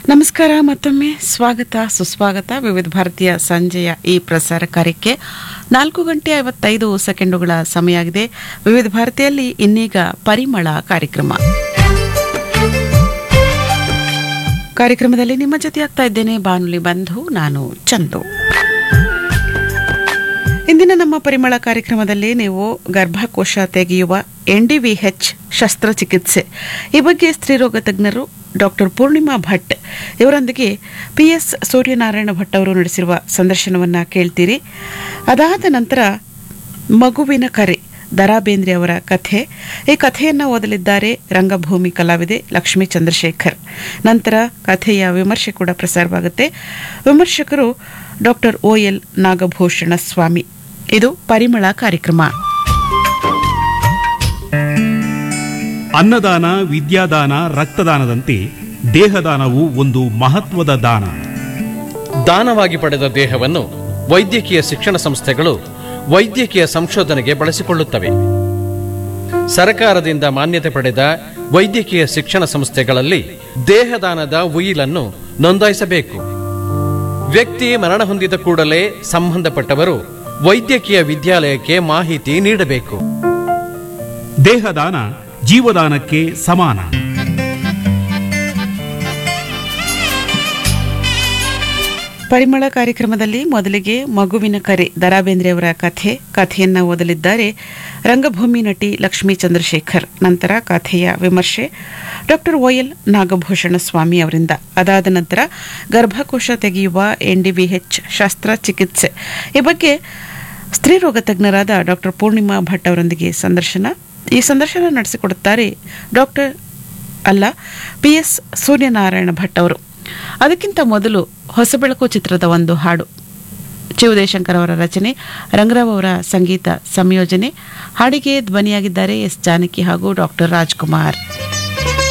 ನಮಸ್ಕಾರ ಮತ್ತೊಮ್ಮೆ ಸ್ವಾಗತ ಸುಸ್ವಾಗತ ವಿವಿಧ ಭಾರತೀಯ ಸಂಜೆಯ ಈ ಪ್ರಸಾರ ಕಾರ್ಯಕ್ಕೆ ನಾಲ್ಕು ಗಂಟೆ ಐವತ್ತೈದು ಸೆಕೆಂಡುಗಳ ಸಮಯ ಆಗಿದೆ ವಿವಿಧ ಭಾರತಿಯಲ್ಲಿ ಇನ್ನೀಗ ಪರಿಮಳ ಕಾರ್ಯಕ್ರಮ ಕಾರ್ಯಕ್ರಮದಲ್ಲಿ ನಿಮ್ಮ ಜೊತೆ ಆಗ್ತಾ ಇದ್ದೇನೆ ಬಾನುಲಿ ಬಂಧು ನಾನು ಚಂದು ಇಂದಿನ ನಮ್ಮ ಪರಿಮಳ ಕಾರ್ಯಕ್ರಮದಲ್ಲಿ ನೀವು ಗರ್ಭಕೋಶ ತೆಗೆಯುವ ಎನ್ಡಿವಿಎಚ್ ಶಸ್ತ್ರಚಿಕಿತ್ಸೆ ಈ ಬಗ್ಗೆ ಸ್ತ್ರೀರೋಗ ತಜ್ಞರು ಡಾಕ್ಟರ್ ಪೂರ್ಣಿಮಾ ಭಟ್ ಇವರೊಂದಿಗೆ ಪಿ ಎಸ್ ಸೂರ್ಯನಾರಾಯಣ ಭಟ್ ಅವರು ನಡೆಸಿರುವ ಸಂದರ್ಶನವನ್ನ ಕೇಳ್ತೀರಿ ಅದಾದ ನಂತರ ಮಗುವಿನ ಕರೆ ದರಾ ಬೇಂದ್ರೆ ಅವರ ಕಥೆ ಈ ಕಥೆಯನ್ನು ಓದಲಿದ್ದಾರೆ ರಂಗಭೂಮಿ ಕಲಾವಿದೆ ಲಕ್ಷ್ಮೀ ಚಂದ್ರಶೇಖರ್ ನಂತರ ಕಥೆಯ ವಿಮರ್ಶೆ ಕೂಡ ಪ್ರಸಾರವಾಗುತ್ತೆ ವಿಮರ್ಶಕರು doctor O L Nagabhushana Swamy ಇದು ಪರಿಮಳ ಕಾರ್ಯಕ್ರಮ ಅನ್ನದಾನ ವಿದ್ಯಾದಾನ ರಕ್ತದಾನದಂತೆ ದೇಹದಾನವು ಒಂದು ಮಹತ್ವದ ದಾನ ದಾನವಾಗಿ ಪಡೆದ ದೇಹವನ್ನು ವೈದ್ಯಕೀಯ ಶಿಕ್ಷಣ ಸಂಸ್ಥೆಗಳು ವೈದ್ಯಕೀಯ ಸಂಶೋಧನೆಗೆ ಬಳಸಿಕೊಳ್ಳುತ್ತವೆ ಸರಕಾರದಿಂದ ಮಾನ್ಯತೆ ಪಡೆದ ವೈದ್ಯಕೀಯ ಶಿಕ್ಷಣ ಸಂಸ್ಥೆಗಳಲ್ಲಿ ದೇಹದಾನದ ಉಯಿಲನ್ನು ನೋಂದಾಯಿಸಬೇಕು ವ್ಯಕ್ತಿ ಮರಣ ಹೊಂದಿದ ಕೂಡಲೇ ಸಂಬಂಧಪಟ್ಟವರು ವೈದ್ಯಕೀಯ ವಿದ್ಯಾಲಯಕ್ಕೆ ಮಾಹಿತಿ ನೀಡಬೇಕು ದೇಹದಾನ ಜೀವದಾನಕ್ಕೆ ಸಮಾನ ಪರಿಮಳ ಕಾರ್ಯಕ್ರಮದಲ್ಲಿ ಮೊದಲಿಗೆ ಮಗುವಿನ ಕರೆ ದರಾ ಬೇಂದ್ರೆ ಅವರ ಕಥೆ ಕಥೆಯನ್ನ ಓದಲಿದ್ದಾರೆ ರಂಗಭೂಮಿ ನಟಿ ಲಕ್ಷ್ಮೀ ಚಂದ್ರಶೇಖರ್ ನಂತರ ಕಥೆಯ ವಿಮರ್ಶೆ ಡಾಕ್ಟರ್ ಒಎಲ್ ನಾಗಭೂಷಣ ಸ್ವಾಮಿ ಅವರಿಂದ ಅದಾದ ನಂತರ ಗರ್ಭಕೋಶ ತೆಗೆಯುವ ಎನ್ಡಿವಿಎಚ್ ಶಸ್ತ್ರಚಿಕಿತ್ಸೆ ಈ ಬಗ್ಗೆ ಸ್ತ್ರೀರೋಗ ತಜ್ಞರಾದ ಡಾಕ್ಟರ್ ಪೂರ್ಣಿಮಾ ಭಟ್ ಅವರೊಂದಿಗೆ ಸಂದರ್ಶನ ಈ ಸಂದರ್ಶನ ನಡೆಸಿಕೊಡುತ್ತಾರೆ ಡಾಕ್ಟರ್ ಅಲ್ಲ ಪಿ ಎಸ್ ಸೂರ್ಯನಾರಾಯಣ ಭಟ್ ಅವರು ಅದಕ್ಕಿಂತ ಮೊದಲು ಹೊಸಬೆಳಕು ಚಿತ್ರದ ಒಂದು ಹಾಡು ಚಿ ಉದಯಶಂಕರ್ ಅವರ ರಚನೆ ರಂಗರಾವ್ ಅವರ ಸಂಗೀತ ಸಂಯೋಜನೆ ಹಾಡಿಗೆ ಧ್ವನಿಯಾಗಿದ್ದಾರೆ ಎಸ್ ಜಾನಕಿ ಹಾಗೂ ಡಾಕ್ಟರ್ ರಾಜ್ಕುಮಾರ್